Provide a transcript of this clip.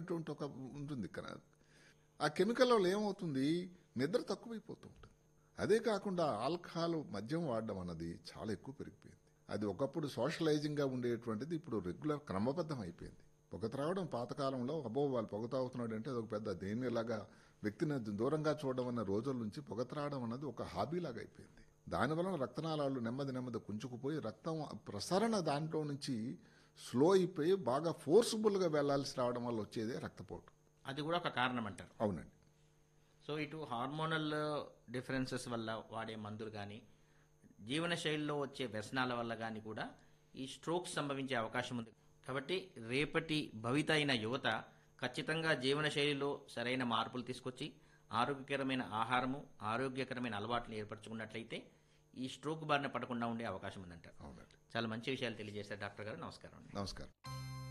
అనేటువంటి ఒక ఉంటుంది కదా ఆ కెమికల్ వల్ల ఏమవుతుంది నిద్ర తక్కువైపోతూ ఉంటుంది అదే కాకుండా ఆల్కహాల్ మద్యం వాడడం అన్నది చాలా ఎక్కువ పెరిగిపోయింది అది ఒకప్పుడు సోషలైజింగ్గా ఉండేటువంటిది ఇప్పుడు రెగ్యులర్ క్రమబద్ధం అయిపోయింది పొగ త్రాగడం పాతకాలంలో అబ్బో వాళ్ళు పొగ తాగుతున్నాడు అంటే అదొక పెద్ద దేనిలాగా వ్యక్తిని దూరంగా చూడడం అన్న రోజుల నుంచి పొగ త్రాగడం అన్నది ఒక హాబీలాగా అయిపోయింది దానివలన రక్తనాళాలు నెమ్మది నెమ్మది కుంచుకుపోయి రక్తం ప్రసరణ దాంట్లో నుంచి స్లో అయిపోయి బాగా ఫోర్స్ఫుల్గా వెళ్లాల్సి రావడం వల్ల వచ్చేదే రక్తపోటు అది కూడా ఒక కారణం అంటారు అవునండి సో ఇటు హార్మోనల్ డిఫరెన్సెస్ వల్ల వాడే మందులు కానీ జీవనశైలిలో వచ్చే వ్యసనాల వల్ల కానీ కూడా ఈ స్ట్రోక్స్ సంభవించే అవకాశం ఉంది కాబట్టి రేపటి భవిత అయిన యువత ఖచ్చితంగా జీవనశైలిలో సరైన మార్పులు తీసుకొచ్చి ఆరోగ్యకరమైన ఆహారము ఆరోగ్యకరమైన అలవాట్లు ఏర్పరచుకున్నట్లయితే ఈ స్ట్రోక్ బారిన పడకుండా ఉండే అవకాశం ఉందంటారు అవునండి చాలా మంచి విషయాలు తెలియజేశారు డాక్టర్ గారు నమస్కారం అండి నమస్కారం